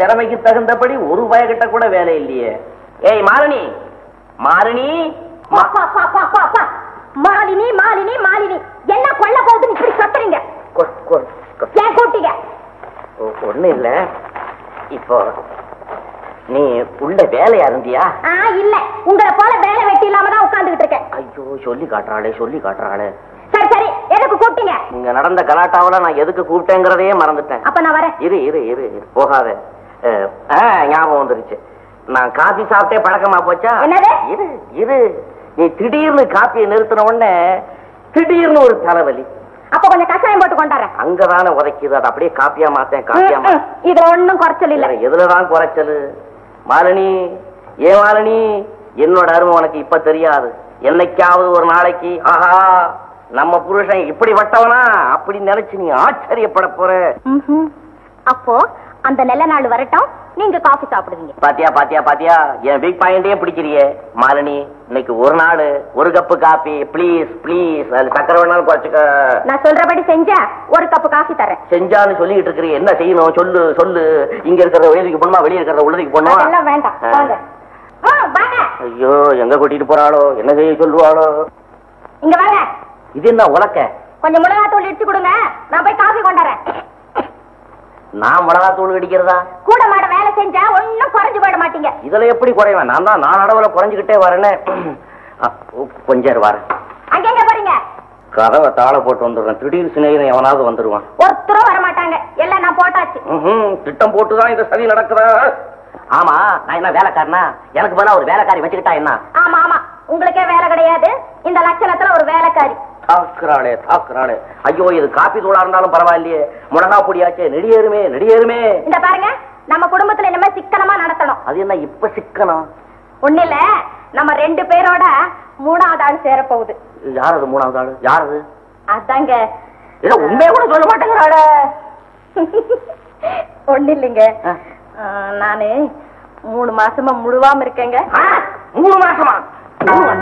திறமைக்கு தகுந்தபடி ஒரு பயக்கிட்ட கூட வேலை இல்லையே ஏய் மாலினி மாலினி பா, பா, பா, பா, பா, பா. மாலினி மாலினி மாலினி என்ன கொல்ல போகுதுன்னு இப்படி கத்துறீங்க ஏன் கூட்டிங்க ஒண்ணு இல்ல இப்போ நீ உள்ள வேலையா இருந்தியா ஆ இல்ல உங்களை போல வேலை வெட்டி இல்லாம தான் உட்கார்ந்துகிட்டு இருக்கேன் ஐயோ சொல்லி காட்டுறாளே சொல்லி காட்டுறாளே சரி சரி எதுக்கு கூப்பிட்டீங்க இங்க நடந்த கலாட்டாவுல நான் எதுக்கு கூப்பிட்டேங்கிறதையே மறந்துட்டேன் அப்ப நான் வரேன் இரு இரு இரு இரு, போகாத அஹ், ஆ, ஞாபகம் வந்துருச்சு நான் காபி சாப்பிட்டே பழக்கமா போச்சா என்னது? இரு இரு நீ திடீர்னு காப்பியை நிறுத்தின உடனே திடீர்னு ஒரு தலைவலி அப்ப கொஞ்சம் கஷாயம் போட்டு கொண்டாடுறேன் அங்கதானே உதைக்குது அதை அப்படியே காப்பியா மாத்தேன் காப்பியா ம், ம். இதுல ஒண்ணும் குறைச்சல் இல்ல மாத்தேன் எதுலதான் குறைச்சலு மாலினி ஏ மாலினி என்னோட அருமை உனக்கு இப்ப தெரியாது என்னைக்காவது ஒரு நாளைக்கு ஆஹா நம்ம புருஷன் இப்படி வட்டவனா அப்படி நினைச்சு நீ ஆச்சரியப்பட போற ம்ஹும். அப்போ அந்த நல்ல நாள் வரட்டும் நீங்க காஃபி சாப்பிடுவீங்க பாத்தியா பாத்தியா பாத்தியா என் வீக் பாயிண்டே பிடிக்கிறியே மாலினி இன்னைக்கு ஒரு நாள் ஒரு கப்பு காபி ப்ளீஸ் ப்ளீஸ் அது சக்கரை வேணாலும் குறைச்சுக்க நான் சொல்றபடி செஞ்சா ஒரு கப் காஃபி தரேன் செஞ்சான்னு சொல்லிட்டு இருக்கிற என்ன செய்யணும் சொல்லு சொல்லு இங்க இருக்கிற உயர்வுக்கு போணுமா வெளிய இருக்கிற உள்ளதுக்கு போணுமா அதெல்லாம் வேண்டாம் ஆ. வாங்க ஆ, வாங்க ஐயோ எங்க கூட்டிட்டு போறாளோ என்ன செய்ய சொல்லுவாளோ இங்க வாங்க இது என்ன உலக்க கொஞ்சம் மிளகாத்தூள் இடிச்சு கொடுங்க நான் போய் காஃபி கொண்டாறேன் நான் மிளகா தூள் அடிக்கிறதா கூட மாட வேலை செஞ்சா ஒண்ணும் குறைஞ்சு போயிட மாட்டீங்க இதுல எப்படி குறைவேன் நான் தான் நான் அளவுல குறைஞ்சுக்கிட்டே வரேனே அ, கொஞ்சம் வரேன் அங்கெங்க போறீங்க கதவை தாள போட்டு வந்துடுறேன் திடீர் சிநேகிதன் எவனாவது வந்துருவான் ஒருத்தரும் வர மாட்டாங்க எல்லாம் நான் போட்டாச்சு ம்ஹும். திட்டம் போட்டுதான் இந்த சதி நடக்குதா ஆமா நான் என்ன வேலைக்காரனா எனக்கு பதிலா ஒரு வேலைக்காரி வச்சுக்கிட்டா என்ன ஆமா ஆமா உங்களுக்கே வேலை கிடையாது இந்த லட்சணத்துல ஒரு வேலைக்காரி தாக்குறாளே தாக்குறாளே ஐயோ இது காப்பி தூளா இருந்தாலும் பரவாயில்லையே மிளகா பொடியாச்சே நெடியேறுமே நெடியேறுமே இந்த பாருங்க நம்ம குடும்பத்துல இனிமே சிக்கனமா நடத்தணும் அது என்ன இப்ப சிக்கனம் ஒண்ணு இல்ல நம்ம ரெண்டு பேரோட மூணாவது ஆள் சேர போகுது யார் அது மூணாவது ஆளு யார் அது அதாங்க ஏதோ உண்மையை கூட சொல்ல மாட்டேங்கிறாளே ஒண்ணு இல்லைங்க ஆ. ஆ, நானு மூணு மாசமா முழுவாம இருக்கேங்க ஆ, மூணு மாசமா